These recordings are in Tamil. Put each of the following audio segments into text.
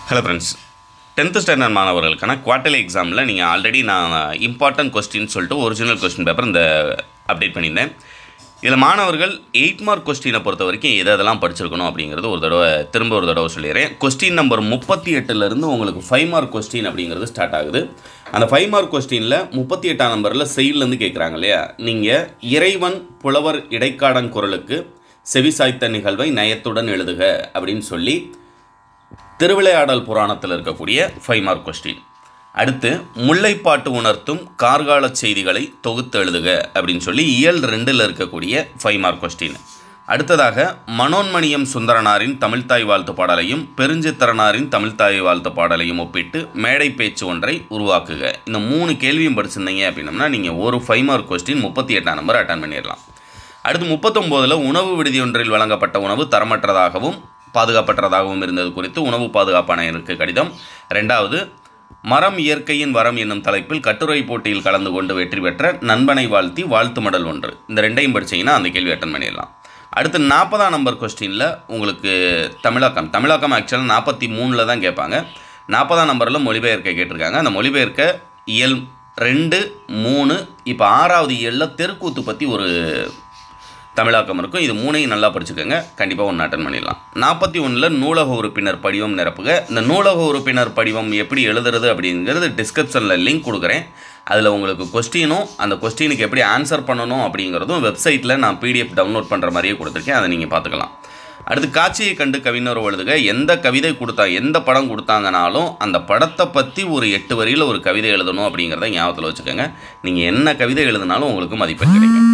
ஹலோ ஃப்ரெண்ட்ஸ் டென்த்து ஸ்டாண்டர்ட் மாணவர்களுக்கான குவார்ட்டர்லி எக்ஸாமில் நீங்கள் ஆல்ரெடி நான் இம்பார்ட்டன்ட் கொஸ்டின் சொல்லிட்டு ஒரிஜினல் கொஸ்டின் பேப்பர் இந்த அப்டேட் பண்ணியிருந்தேன் இதில் மாணவர்கள் எயிட் மார்க் கொஸ்டினை பொறுத்த வரைக்கும் எது எதெல்லாம் படிச்சிருக்கணும் அப்படிங்கிறது ஒரு தடவை திரும்ப ஒரு தடவை சொல்லிடுறேன் கொஸ்டின் நம்பர் முப்பத்தி எட்டுலேருந்து உங்களுக்கு ஃபைவ் மார்க் கொஸ்டின் அப்படிங்கிறது ஸ்டார்ட் ஆகுது அந்த ஃபைவ் மார்க் கொஸ்டினில் முப்பத்தி எட்டாம் நம்பரில் செயல்லேருந்து கேட்குறாங்க இல்லையா நீங்கள் இறைவன் புலவர் இடைக்காடன் குரலுக்கு செவிசாய்த்த நிகழ்வை நயத்துடன் எழுதுக அப்படின்னு சொல்லி திருவிளையாடல் புராணத்தில் இருக்கக்கூடிய ஃபைவ் மார்க் கொஸ்டின் அடுத்து முல்லைப்பாட்டு உணர்த்தும் கார்கால செய்திகளை தொகுத்து எழுதுக அப்படின்னு சொல்லி இயல் ரெண்டில் இருக்கக்கூடிய ஃபைவ் மார்க் கொஸ்டின் அடுத்ததாக மனோன்மணியம் சுந்தரனாரின் தமிழ்த்தாய் வாழ்த்து பாடலையும் பெருஞ்சித்திரனாரின் தமிழ்த்தாய் வாழ்த்து பாடலையும் ஒப்பிட்டு மேடை பேச்சு ஒன்றை உருவாக்குக இந்த மூணு கேள்வியும் படிச்சிருந்தீங்க அப்படின்னம்னா நீங்கள் ஒரு ஃபைவ் மார்க் கொஸ்டின் முப்பத்தி எட்டாம் நம்பர் அட்டன் பண்ணிடலாம் அடுத்து முப்பத்தொம்போதில் உணவு விடுதி ஒன்றில் வழங்கப்பட்ட உணவு தரமற்றதாகவும் பாதுகாப்பற்றதாகவும் இருந்தது குறித்து உணவு பாதுகாப்பு ஆணையருக்கு கடிதம் ரெண்டாவது மரம் இயற்கையின் வரம் என்னும் தலைப்பில் கட்டுரை போட்டியில் கலந்து கொண்டு வெற்றி பெற்ற நண்பனை வாழ்த்தி வாழ்த்து மடல் ஒன்று இந்த ரெண்டையும் படிச்சீங்கன்னா அந்த கேள்வி அட்டன் பண்ணிடலாம் அடுத்து நாற்பதாம் நம்பர் கொஸ்டினில் உங்களுக்கு தமிழாக்கம் தமிழாக்கம் ஆக்சுவலாக நாற்பத்தி மூணில் தான் கேட்பாங்க நாற்பதாம் நம்பரில் மொழிபெயர்க்க கேட்டிருக்காங்க அந்த மொழிபெயர்க்க இயல் ரெண்டு மூணு இப்போ ஆறாவது இயலில் தெருக்கூத்து பற்றி ஒரு தமிழாக்கம் இருக்கும் இது மூணையும் நல்லா படிச்சுக்கோங்க கண்டிப்பாக ஒன்று அட்டன் பண்ணிடலாம் நாற்பத்தி ஒன்றில் நூலக உறுப்பினர் படிவம் நிரப்புக இந்த நூலக உறுப்பினர் படிவம் எப்படி எழுதுறது அப்படிங்கிறது டிஸ்கிரிப்ஷனில் லிங்க் கொடுக்குறேன் அதில் உங்களுக்கு கொஸ்டினும் அந்த கொஸ்டினுக்கு எப்படி ஆன்சர் பண்ணணும் அப்படிங்கிறதும் வெப்சைட்டில் நான் பிடிஎஃப் டவுன்லோட் பண்ணுற மாதிரியே கொடுத்துருக்கேன் அதை நீங்கள் பார்த்துக்கலாம் அடுத்து காட்சியை கண்டு கவிஞர் எழுதுக எந்த கவிதை கொடுத்தா எந்த படம் கொடுத்தாங்கனாலும் அந்த படத்தை பற்றி ஒரு எட்டு வரியில் ஒரு கவிதை எழுதணும் அப்படிங்கிறத ஞாபகத்தில் வச்சுக்கோங்க நீங்கள் என்ன கவிதை எழுதினாலும் உங்களுக்கு மதிப்பெண் கிடைக்கும்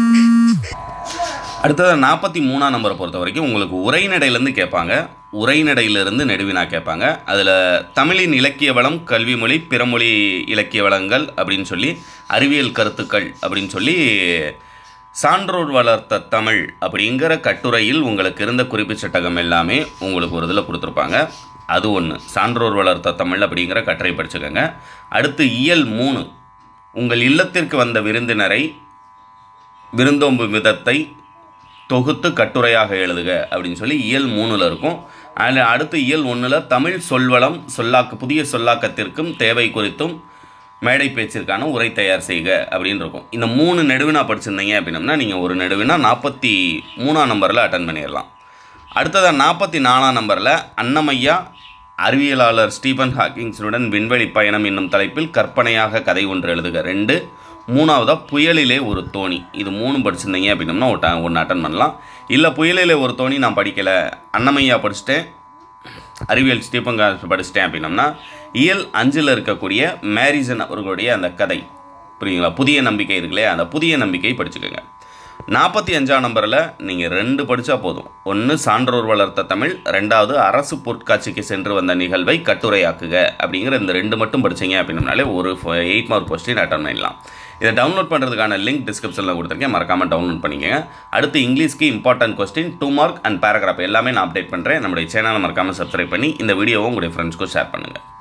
அடுத்தது நாற்பத்தி மூணாம் நம்பரை பொறுத்த வரைக்கும் உங்களுக்கு உரைநடையிலேருந்து கேட்பாங்க உரைநடையிலிருந்து நெடுவினா கேட்பாங்க அதில் தமிழின் இலக்கிய வளம் கல்வி மொழி பிறமொழி இலக்கிய வளங்கள் அப்படின்னு சொல்லி அறிவியல் கருத்துக்கள் அப்படின்னு சொல்லி சான்றோர் வளர்த்த தமிழ் அப்படிங்கிற கட்டுரையில் உங்களுக்கு இருந்த குறிப்பு சட்டகம் எல்லாமே உங்களுக்கு ஒரு இதில் கொடுத்துருப்பாங்க அது ஒன்று சான்றோர் வளர்த்த தமிழ் அப்படிங்கிற கட்டுரை படிச்சுக்கோங்க அடுத்து இயல் மூணு உங்கள் இல்லத்திற்கு வந்த விருந்தினரை விருந்தோம்பு விதத்தை தொகுத்து கட்டுரையாக எழுதுக அப்படின்னு சொல்லி இயல் மூணில் இருக்கும் அதில் அடுத்து இயல் ஒன்றில் தமிழ் சொல்வளம் சொல்லாக்க புதிய சொல்லாக்கத்திற்கும் தேவை குறித்தும் மேடை பேச்சிற்கான உரை தயார் செய்க அப்படின்னு இருக்கும் இந்த மூணு நெடுவினா படிச்சிருந்தீங்க அப்படின்னம்னா நீங்கள் ஒரு நெடுவினா நாற்பத்தி மூணாம் நம்பரில் அட்டன் பண்ணிடலாம் அடுத்ததாக நாற்பத்தி நாலாம் நம்பரில் அன்னமையா அறிவியலாளர் ஸ்டீபன் ஹாக்கிங்ஸுடன் விண்வெளி பயணம் என்னும் தலைப்பில் கற்பனையாக கதை ஒன்று எழுதுக ரெண்டு மூணாவதாக புயலிலே ஒரு தோணி இது மூணு படிச்சிருந்தீங்க அப்படின்னம்னா ஒட்ட ஒன்று அட்டன் பண்ணலாம் இல்லை புயலிலே ஒரு தோணி நான் படிக்கலை அன்னமையா படிச்சுட்டேன் அறிவியல் ஸ்டீபன் படிச்சிட்டேன் அப்படின்னம்னா இயல் அஞ்சில் இருக்கக்கூடிய மேரிசன் அவர்களுடைய அந்த கதை புரியுங்களா புதிய நம்பிக்கை இருக்குல்லையே அந்த புதிய நம்பிக்கை படிச்சுக்கோங்க நாற்பத்தி அஞ்சாம் நம்பரில் நீங்கள் ரெண்டு படித்தா போதும் ஒன்று சான்றோர் வளர்த்த தமிழ் ரெண்டாவது அரசு பொருட்காட்சிக்கு சென்று வந்த நிகழ்வை கட்டுரையாக்குக அப்படிங்கிற இந்த ரெண்டு மட்டும் படிச்சீங்க அப்படின்னாலே ஒரு எயிட் மார்க் கொஸ்டின் அட்டன் பண்ணிடலாம் இதை டவுன்லோட் பண்ணுறதுக்கான லிங்க் டிஸ்கிரிப்ஷனில் கொடுத்துருக்கேன் மறக்காமல் டவுன்லோட் பண்ணிக்கங்க அடுத்து இங்கிலீஷ்க்கு important question two mark and paragraph எல்லாமே நான் அப்டேட் பண்ணுறேன் நம்முடைய சேனலை மறக்காமல் சப்ஸ்கிரைப் பண்ணி இந்த வீடியோவும் உங்களுடைய ஃப்ரெண்ட்ஸ்க்கும் ஷேர் பண்ணுங்கள்